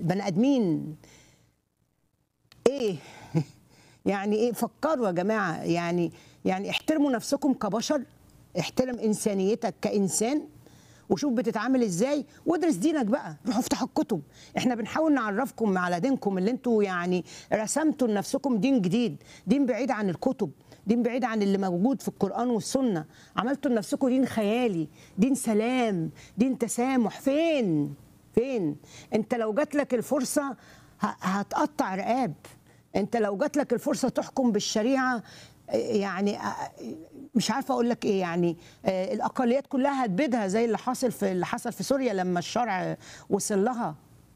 بني ادمين ايه يعني ايه فكروا يا جماعه يعني يعني احترموا نفسكم كبشر احترم انسانيتك كانسان وشوف بتتعامل ازاي وادرس دينك بقى روحوا افتحوا الكتب احنا بنحاول نعرفكم على دينكم اللي انتوا يعني رسمتوا لنفسكم دين جديد دين بعيد عن الكتب دين بعيد عن اللي موجود في القرآن والسنة عملتوا لنفسكم دين خيالي دين سلام دين تسامح فين فين انت لو جات لك الفرصة ه- هتقطع رقاب انت لو جات لك الفرصة تحكم بالشريعة يعني مش عارفه اقول لك ايه يعني آه، الاقليات كلها هتبيدها زي اللي حاصل في اللي حصل في سوريا لما الشرع وصل لها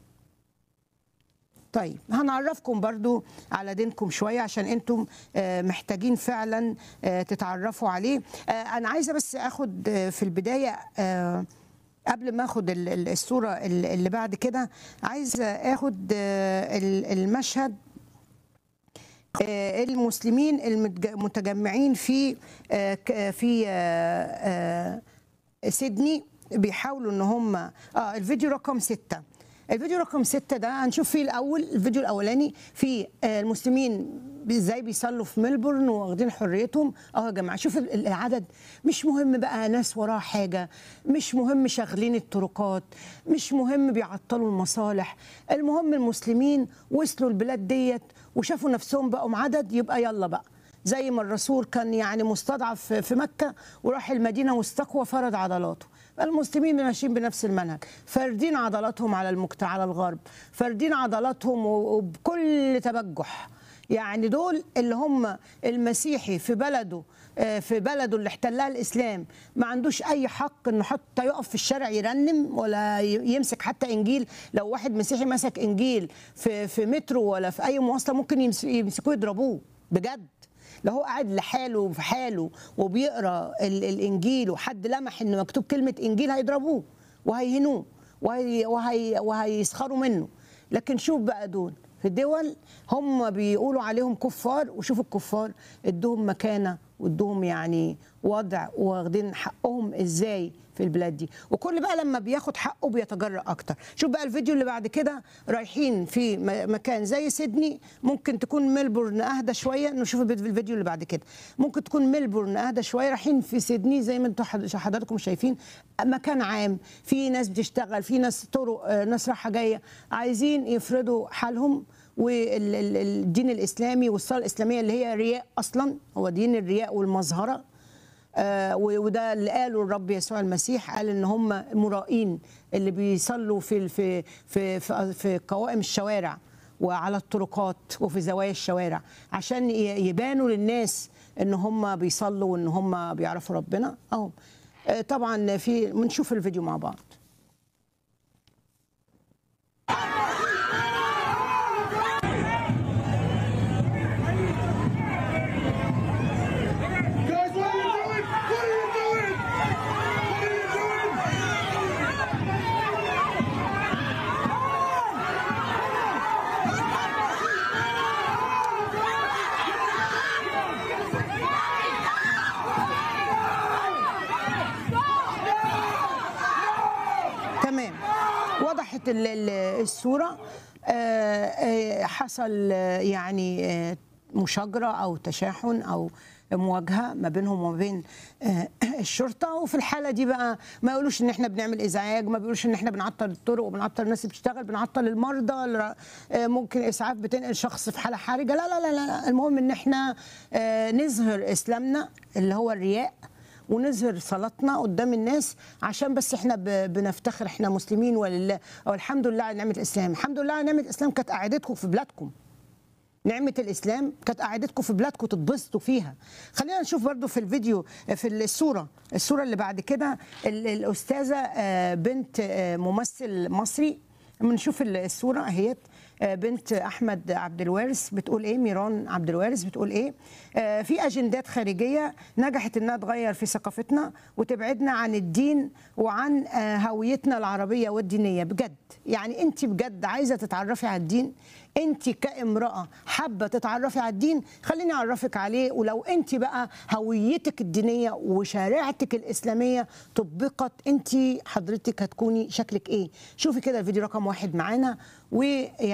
طيب هنعرفكم برضو على دينكم شوية عشان انتم آه، محتاجين فعلا آه، تتعرفوا عليه آه، انا عايزة بس اخد آه، في البداية آه، قبل ما اخد ال- ال- الصورة ال- اللي بعد كده عايزة اخد آه، ال- المشهد آه، المسلمين المتج- المتجمعين في آه، ك- في آه، آه، سيدني بيحاولوا ان هم اه الفيديو رقم ستة الفيديو رقم ستة ده هنشوف فيه الاول الفيديو الاولاني في آه، المسلمين ازاي بيصلوا في ملبورن واخدين حريتهم اه يا جماعه شوف ال- العدد مش مهم بقى ناس وراها حاجه مش مهم شاغلين الطرقات مش مهم بيعطلوا المصالح المهم المسلمين وصلوا البلاد ديت وشافوا نفسهم بقوا عدد يبقى يلا بقى زي ما الرسول كان يعني مستضعف في مكة وراح المدينة واستقوى فرض عضلاته المسلمين ماشيين بنفس المنهج فاردين عضلاتهم على المجتمع على الغرب فاردين عضلاتهم وبكل تبجح يعني دول اللي هم المسيحي في بلده آه، في بلده اللي احتلها الاسلام ما عندوش اي حق انه حتى يقف في الشارع يرنم ولا ي- يمسك حتى انجيل لو واحد مسيحي مسك انجيل في في مترو ولا في اي مواصله ممكن يمس- يمسكوه يضربوه بجد لو هو قاعد لحاله في حاله وبيقرا ال- الانجيل وحد لمح ان مكتوب كلمه انجيل هيضربوه وهيهنوه وهي وهي وهيسخروا منه لكن شوف بقى دول في دول هم بيقولوا عليهم كفار وشوفوا الكفار ادوهم مكانه وادوهم يعني وضع واخدين حقهم ازاي في البلاد دي وكل بقى لما بياخد حقه بيتجرأ اكتر شوف بقى الفيديو اللي بعد كده رايحين في م- مكان زي سيدني ممكن تكون ملبورن اهدى شويه نشوف الفيديو الفيديو اللي بعد كده ممكن تكون ملبورن اهدى شويه رايحين في سيدني زي ما انتم حض- حضراتكم شايفين مكان عام في ناس بتشتغل في ناس طرق آه، ناس رايحه جايه عايزين يفرضوا حالهم والدين الاسلامي والصلاه الاسلاميه اللي هي رياء اصلا هو دين الرياء والمظهره آه، و- وده اللي قاله الرب يسوع المسيح قال ان هم مرائين اللي بيصلوا في في في في, في قوائم الشوارع وعلى الطرقات وفي زوايا الشوارع عشان ي- يبانوا للناس ان هم بيصلوا وان هم بيعرفوا ربنا اهو آه، طبعا في بنشوف الفيديو مع بعض Guys, what are you doing? What are you doing? What are you doing? تمام وضحت ال- ال- الصورة آه، آه، حصل آه، يعني آه، مشاجرة أو تشاحن أو مواجهة ما بينهم وما بين آه، الشرطة وفي الحالة دي بقى ما يقولوش إن إحنا بنعمل إزعاج ما بيقولوش إن إحنا بنعطل الطرق وبنعطل الناس اللي بتشتغل بنعطل المرضى الر- آه، ممكن إسعاف بتنقل شخص في حالة حرجة لا لا لا لا المهم إن إحنا آه، نظهر إسلامنا اللي هو الرياء ونظهر صلاتنا قدام الناس عشان بس احنا ب- بنفتخر احنا مسلمين ولله او الحمد لله على نعمه الاسلام الحمد لله على نعمه الاسلام كانت قعدتكم في بلادكم نعمة الإسلام كانت قعدتكم في بلادكم تتبسطوا فيها خلينا نشوف برضو في الفيديو في الصورة الصورة اللي بعد كده ال- الأستاذة آه، بنت آه، ممثل مصري بنشوف الصورة اهيت آه، بنت احمد عبد الوارث بتقول ايه ميران عبد الوارث بتقول ايه آه، في اجندات خارجيه نجحت انها تغير في ثقافتنا وتبعدنا عن الدين وعن آه، هويتنا العربيه والدينيه بجد يعني انت بجد عايزه تتعرفي على الدين انت كامراه حابه تتعرفي على الدين خليني اعرفك عليه ولو انت بقى هويتك الدينيه وشريعتك الاسلاميه طبقت انت حضرتك هتكوني شكلك ايه شوفي كده الفيديو رقم رقم واحد معانا ويعني